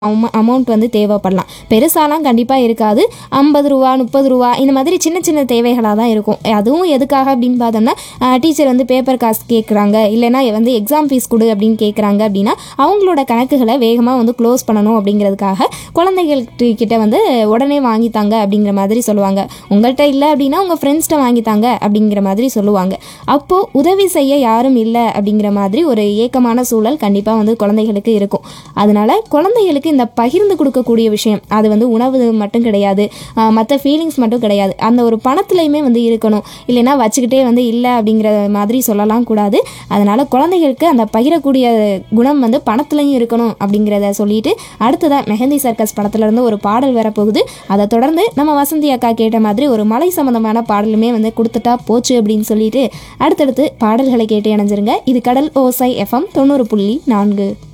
amount வந்து தேவைப்படலாம் பெருசாலாம் கண்டிப்பாக இருக்காது ஐம்பது ரூபா முப்பது ரூபா இந்த மாதிரி சின்ன சின்ன தேவைகளாக தான் இருக்கும் அதுவும் எதுக்காக அப்படின்னு பார்த்தோம்னா டீச்சர் வந்து பேப்பர் காசு கேட்குறாங்க இல்லைன்னா வந்து எக்ஸாம் ஃபீஸ் கொடு அப்படின்னு கேட்குறாங்க அப்படின்னா அவங்களோட கணக்குகளை வேகமாக வந்து க்ளோஸ் பண்ணணும் அப்படிங்கிறதுக்காக குழந்தைகள் கிட்ட வந்து உடனே வாங்கித்தாங்க அப்படிங்கிற மாதிரி சொல்லுவாங்க உங்கள்கிட்ட இல்லை அப்படின்னா உங்கள் ஃப்ரெண்ட்ஸ்கிட்ட வாங்கித்தாங்க அப்படிங்கிற மாதிரி சொல்லுவாங்க அப்போது உதவி செய்ய யாரும் இல்லை அப்படிங்கிற மாதிரி ஒரு ஏக்கமான சூழல் கண்டிப்பாக வந்து குழந்தைகளுக்கு இருக்கும் அதனால குழந்தைகளுக்கு இந்த பகிர்ந்து கொடுக்கக்கூடிய விஷயம் அது வந்து உணவு மட்டும் கிடையாது மற்ற ஃபீலிங்ஸ் மட்டும் கிடையாது அந்த ஒரு பணத்துலையுமே வந்து இருக்கணும் இல்லைன்னா வச்சுக்கிட்டே வந்து இல்லை அப்படிங்கிற மாதிரி சொல்லலாம் கூடாது அதனால குழந்தைகளுக்கு அந்த பகிரக்கூடிய குணம் வந்து பணத்துலையும் இருக்கணும் அப்படிங்கிறத சொல்லிட்டு அடுத்ததாக மெஹந்தி சர்க்கஸ் படத்துல இருந்து ஒரு பாடல் வரப்போகுது அதை தொடர்ந்து நம்ம வசந்தி அக்கா கேட்ட மாதிரி ஒரு மலை சம்மந்தமான பாடலுமே வந்து கொடுத்துட்டா போச்சு அப்படின்னு சொல்லிட்டு அடுத்தடுத்து பாடல்களை கேட்டு இணைஞ்சிருங்க இது கடல் ஓசை எஃப்எம் தொண்ணூறு புள்ளி நான்கு